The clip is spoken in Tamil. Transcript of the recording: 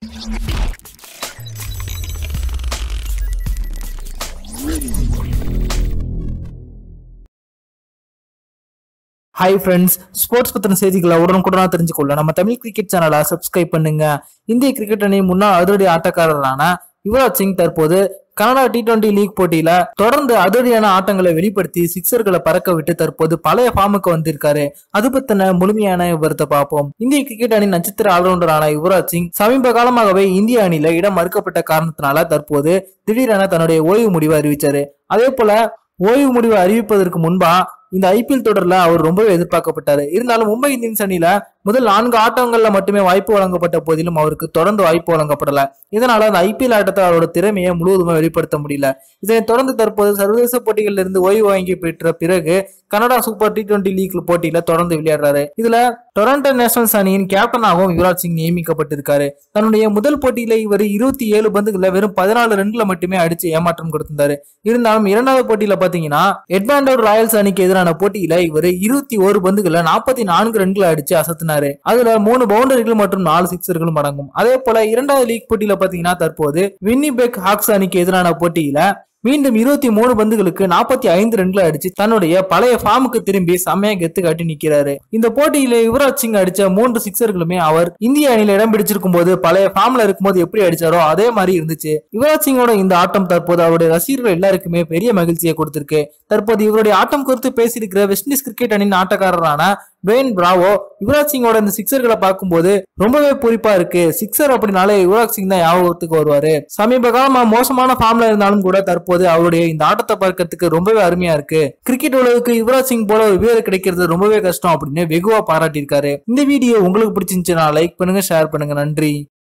ஹாய் ஃப்ரெண்ட்ஸ் ஸ்போர்ட்ஸ் பத்தின செய்திகளை உடனுக்குடனா தெரிஞ்சுக்கொள்ள நம்ம தமிழ் கிரிக்கெட் சேனலை சப்ஸ்கிரைப் பண்ணுங்க இந்திய கிரிக்கெட் அணி முன்னாள் அதிரடி ஆட்டக்காரரான யுவராஜ் சிங் தற்போது கனடா டி டுவெண்டி லீக் போட்டியில தொடர்ந்து அதிரடியான ஆட்டங்களை வெளிப்படுத்தி சிக்ஸர்களை பறக்க விட்டு தற்போது பழைய ஃபார்முக்கு வந்திருக்காரு அது பத்தின முழுமையான விவரத்தை பார்ப்போம் இந்திய கிரிக்கெட் அணி நட்சத்திர ஆல்ரவுண்டரான யுவராஜ் சிங் சமீப காலமாகவே இந்திய அணியில இடம் மறுக்கப்பட்ட காரணத்தினால தற்போது திடீரென தன்னுடைய ஓய்வு முடிவை அறிவிச்சாரு அதே போல ஓய்வு முடிவை அறிவிப்பதற்கு முன்பா இந்த ஐபிஎல் தொடர்ல அவர் ரொம்பவே எதிர்பார்க்கப்பட்டாரு இருந்தாலும் மும்பை இந்தியன்ஸ் அணியில முதல் நான்கு ஆட்டங்கள்ல மட்டுமே வாய்ப்பு வழங்கப்பட்ட போதிலும் அவருக்கு தொடர்ந்து வாய்ப்பு வழங்கப்படல இதனால அந்த ஐபிஎல் ஆட்டத்தை அவரோட திறமையை முழுவதுமா வெளிப்படுத்த முடியல இதனைத் தொடர்ந்து தற்போது சர்வதேச போட்டிகளில் இருந்து ஓய்வு வாங்கி பெற்ற பிறகு Canada super T twenty league போட்டியில தொடர்ந்து விளையாடுறாரு இதுல டொரண்டோ நேஷனல்ஸ் அணியின் கேப்டனாகவும் யுவராஜ் சிங் நியமிக்கப்பட்டிருக்காரு தன்னுடைய முதல் போட்டியில இவர் இருபத்தி ஏழு பந்துகள்ல வெறும் பதினாலு ரன்ல மட்டுமே அடிச்சு ஏமாற்றம் கொடுத்திருந்தாரு இருந்தாலும் இரண்டாவது போட்டியில பாத்தீங்கன்னா எட்மாண்டோர் ராயல்ஸ் அணிக்கு எதிரான போட்டியில இவர் இருபத்தி ஒரு பந்துகள்ல நாற்பத்தி நான்கு ரன்களை அடிச்சு அசத்தினாரு அதுல மூணு பவுண்டரிகள் மற்றும் நாலு சிக்ஸர்களும் அடங்கும் அதே போல இரண்டாவது லீக் போட்டியில பாத்தீங்கன்னா தற்போது வின்னிபெக் ஹாக்ஸ் அணிக்கு எதிரான போட்டியில மீண்டும் இருபத்தி மூணு பந்துகளுக்கு நாற்பத்தி ஐந்து ரன்களை அடிச்சு தன்னுடைய பழைய ஃபார்முக்கு திரும்பி செம்மையா கெத்து காட்டி நிக்கிறாரு இந்த போட்டியில யுவராஜ் சிங் அடிச்ச மூன்று சிக்ஸர்களுமே அவர் இந்திய அணியில இடம் பிடிச்சிருக்கும் போது பழைய ஃபார்ம்ல இருக்கும்போது எப்படி அடிச்சாரோ அதே மாதிரி இருந்துச்சு யுவராஜ் சிங்கோட இந்த ஆட்டம் தற்போது அவருடைய ரசிகர்கள் எல்லாருக்குமே பெரிய மகிழ்ச்சியை கொடுத்திருக்கு தற்போது இவருடைய ஆட்டம் குறித்து பேசியிருக்கிற வெஸ்ட் இண்டீஸ் கிரிக்கெட் அணியின் ஆட்டக்காரரான டுவேன் பிராவோ யுவராஜ் சிங்கோட இந்த சிக்ஸர்களை பார்க்கும்போது ரொம்பவே பூரிப்பா இருக்கு சிக்ஸர் அப்படின்னாலே யுவராஜ் சிங் தான் ஞாபகத்துக்கு வருவாரு சமீப காலமா மோசமான ஃபார்ம்ல இருந்தாலும் கூட தற்போது அவருடைய இந்த ஆட்டத்தை பார்க்கறதுக்கு ரொம்பவே அருமையா இருக்கு கிரிக்கெட் உலகுக்கு யுவராஜ் சிங் போல ஒரு வீரர் கிடைக்கிறது ரொம்பவே கஷ்டம் அப்படின்னு வெகுவா பாராட்டியிருக்காரு இந்த வீடியோ உங்களுக்கு பிடிச்சிருந்துச்சுன்னா லைக் பண்ணுங்க ஷேர் பண்ணுங்க நன்றி